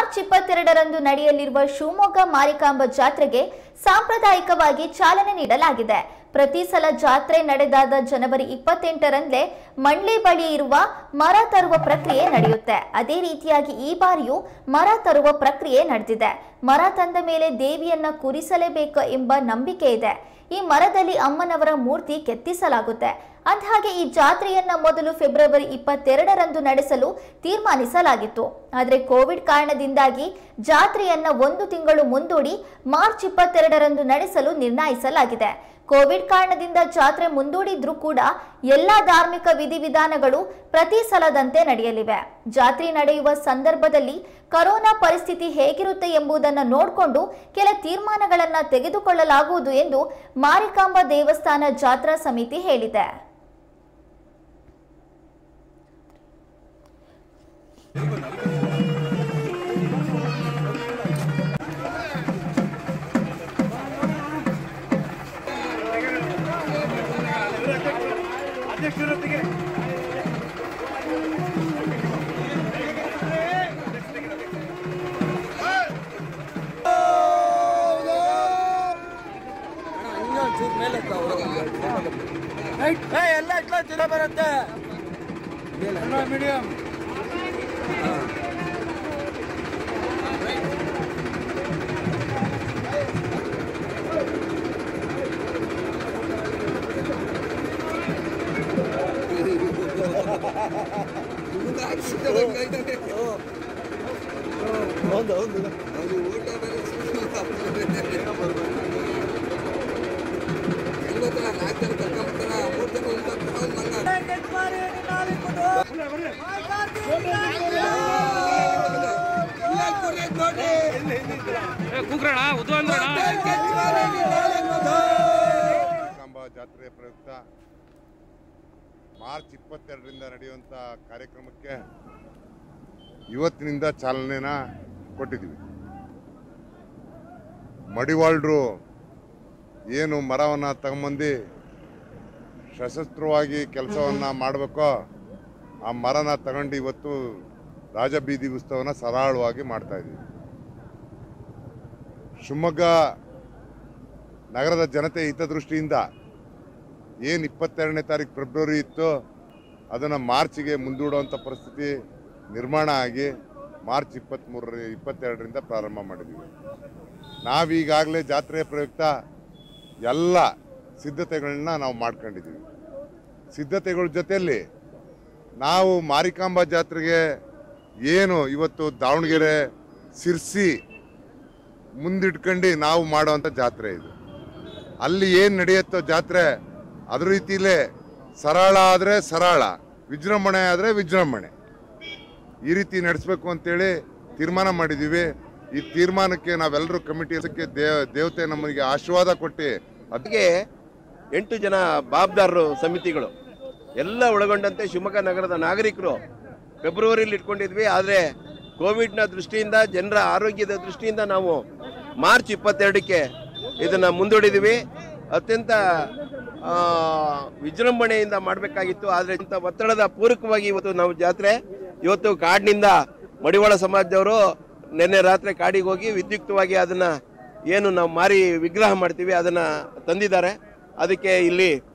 March ಇಪ್ಪತ್ತೆರಡರಂದು ನಡೆಯಲಿರುವ ಶಿವಮೊಗ್ಗ ಮಾರಿಕಾಂಬ ಜಾತ್ರೆಗೆ ಸಾಂಪ್ರದಾಯಿಕವಾಗಿ ಚಾಲನೆ ನೀಡಲಾಗಿದೆ ಪ್ರತಿ ಸಲ ಜಾತ್ರೆ ನಡೆದಾದ ಜನವರಿ ಇಪ್ಪತ್ತೆಂಟರಂದೇ ಮಂಡ್ಲಿ ಬಳಿ ಇರುವ ಮರ ತರುವ ಪ್ರಕ್ರಿಯೆ ನಡೆಯುತ್ತೆ ಅದೇ ರೀತಿಯಾಗಿ ಈ ಬಾರಿಯೂ ಮರ ತರುವ ಪ್ರಕ್ರಿಯೆ ನಡೆದಿದೆ ಮರ ತಂದ ಮೇಲೆ ದೇವಿಯನ್ನ ಕೂರಿಸಲೇಬೇಕು ಎಂಬ ನಂಬಿಕೆ ಇದೆ ಈ ಮರದಲ್ಲಿ ಅಮ್ಮನವರ ಮೂರ್ತಿ ಕೆತ್ತಿಸಲಾಗುತ್ತೆ ಅಂದಹಾಗೆ ಈ ಜಾತ್ರೆಯನ್ನ ಮೊದಲು ಫೆಬ್ರವರಿ ಇಪ್ಪತ್ತೆರಡರಂದು ನಡೆಸಲು ತೀರ್ಮಾನಿಸಲಾಗಿತ್ತು ಆದರೆ ಕೋವಿಡ್ ಕಾರಣದಿಂದಾಗಿ ಜಾತ್ರೆಯನ್ನ ಒಂದು ತಿಂಗಳು ಮುಂದೂಡಿ ಮಾರ್ಚ್ ಇಪ್ಪತ್ತೆರಡರಂದು ನಡೆಸಲು ನಿರ್ಣಯಿಸಲಾಗಿದೆ ಕೋವಿಡ್ ಕಾರಣದಿಂದ ಜಾತ್ರೆ ಮುಂದೂಡಿದ್ರೂ ಕೂಡ ಎಲ್ಲಾ ಧಾರ್ಮಿಕ ವಿಧಿವಿಧಾನಗಳು ಪ್ರತಿ ಸಲದಂತೆ ನಡೆಯಲಿವೆ ಜಾತ್ರೆ ನಡೆಯುವ ಸಂದರ್ಭದಲ್ಲಿ ಕರೋನಾ ಪರಿಸ್ಥಿತಿ ಹೇಗಿರುತ್ತೆ ಎಂಬುದನ್ನು ನೋಡಿಕೊಂಡು ಕೆಲ ತೀರ್ಮಾನಗಳನ್ನು ತೆಗೆದುಕೊಳ್ಳಲಾಗುವುದು ಎಂದು ಮಾರಿಕಾಂಬಾ ದೇವಸ್ಥಾನ ಜಾತ್ರಾ ಸಮಿತಿ ಹೇಳಿದೆ ಎಲ್ಲ ಇಟ್ಲ ಜನ ಬರುತ್ತೆ ಮೀಡಿಯಂ ಕೂಗ್ರಣ ಉದ್ದು ಅಂದ್ರಣ ಕಾಂಬ ಜಾತ್ರೆ ಪ್ರಯುಕ್ತ ಮಾರ್ಚ್ ಇಪ್ಪತ್ತೆರಡರಿಂದ ನಡೆಯುವಂಥ ಕಾರ್ಯಕ್ರಮಕ್ಕೆ ಇವತ್ತಿನಿಂದ ಚಾಲನೆನ ಕೊಟ್ಟಿದ್ದೀವಿ ಮಡಿವಾಳ್ರು ಏನು ಮರವನ್ನು ತಗೊಂಬಂದು ಸಶಸ್ತ್ರವಾಗಿ ಕೆಲಸವನ್ನು ಮಾಡಬೇಕೋ ಆ ಮರನ ತಗೊಂಡು ಇವತ್ತು ರಾಜಬೀದಿ ಉತ್ಸವನ ಸರಳವಾಗಿ ಮಾಡ್ತಾ ಇದ್ದೀವಿ ಶಿವಮೊಗ್ಗ ನಗರದ ಜನತೆ ಹಿತದೃಷ್ಟಿಯಿಂದ ಏನು ಇಪ್ಪತ್ತೆರಡನೇ ತಾರೀಕು ಫೆಬ್ರವರಿ ಇತ್ತು ಅದನ್ನು ಮಾರ್ಚಿಗೆ ಮುಂದೂಡುವಂಥ ಪರಿಸ್ಥಿತಿ ನಿರ್ಮಾಣ ಆಗಿ ಮಾರ್ಚ್ ಇಪ್ಪತ್ತ್ಮೂರರ ಇಪ್ಪತ್ತೆರಡರಿಂದ ಪ್ರಾರಂಭ ಮಾಡಿದ್ದೀವಿ ನಾವೀಗಾಗಲೇ ಜಾತ್ರೆಯ ಪ್ರಯುಕ್ತ ಎಲ್ಲ ಸಿದ್ಧತೆಗಳನ್ನ ನಾವು ಮಾಡ್ಕೊಂಡಿದ್ದೀವಿ ಸಿದ್ಧತೆಗಳ ಜೊತೆಯಲ್ಲಿ ನಾವು ಮಾರಿಕಾಂಬಾ ಜಾತ್ರೆಗೆ ಏನು ಇವತ್ತು ದಾವಣಗೆರೆ ಸಿರ್ಸಿ ಮುಂದಿಟ್ಕೊಂಡು ನಾವು ಮಾಡುವಂಥ ಜಾತ್ರೆ ಇದು ಅಲ್ಲಿ ಏನು ನಡೆಯುತ್ತೋ ಜಾತ್ರೆ ಅದ್ರ ರೀತಿಲೇ ಸರಳ ಆದರೆ ಸರಳ ವಿಜೃಂಭಣೆ ಆದರೆ ವಿಜೃಂಭಣೆ ಈ ರೀತಿ ನಡೆಸಬೇಕು ಅಂತೇಳಿ ತೀರ್ಮಾನ ಮಾಡಿದ್ದೀವಿ ಈ ತೀರ್ಮಾನಕ್ಕೆ ನಾವೆಲ್ಲರೂ ಕಮಿಟಿ ದೇವ ದೇವತೆ ನಮಗೆ ಆಶೀರ್ವಾದ ಕೊಟ್ಟು ಅದಕ್ಕೆ ಎಂಟು ಜನ ಬಾಬ್ದಾರರು ಸಮಿತಿಗಳು ಎಲ್ಲ ಒಳಗೊಂಡಂತೆ ಶಿವಮೊಗ್ಗ ನಗರದ ನಾಗರಿಕರು ಫೆಬ್ರವರಿಲಿ ಇಟ್ಕೊಂಡಿದ್ವಿ ಆದರೆ ಕೋವಿಡ್ನ ದೃಷ್ಟಿಯಿಂದ ಜನರ ಆರೋಗ್ಯದ ದೃಷ್ಟಿಯಿಂದ ನಾವು ಮಾರ್ಚ್ ಇಪ್ಪತ್ತೆರಡಕ್ಕೆ ಇದನ್ನು ಮುಂದೂಡಿದ್ದೀವಿ ಅತ್ಯಂತ ಆ, ವಿಜೃಂಭಣೆಯಿಂದ ಮಾಡಬೇಕಾಗಿತ್ತು ಆದರೆ ಇಂಥ ಒತ್ತಡದ ಪೂರಕವಾಗಿ ಇವತ್ತು ನಾವು ಜಾತ್ರೆ ಇವತ್ತು ಕಾಡಿನಿಂದ ಮಡಿವಾಳ ಸಮಾಜದವರು ನಿನ್ನೆ ರಾತ್ರಿ ಕಾಡಿಗೆ ಹೋಗಿ ವಿದ್ಯುಕ್ತವಾಗಿ ಅದನ್ನು ಏನು ನಾವು ಮಾರಿ ವಿಗ್ರಹ ಮಾಡ್ತೀವಿ ಅದನ್ನು ತಂದಿದ್ದಾರೆ ಅದಕ್ಕೆ ಇಲ್ಲಿ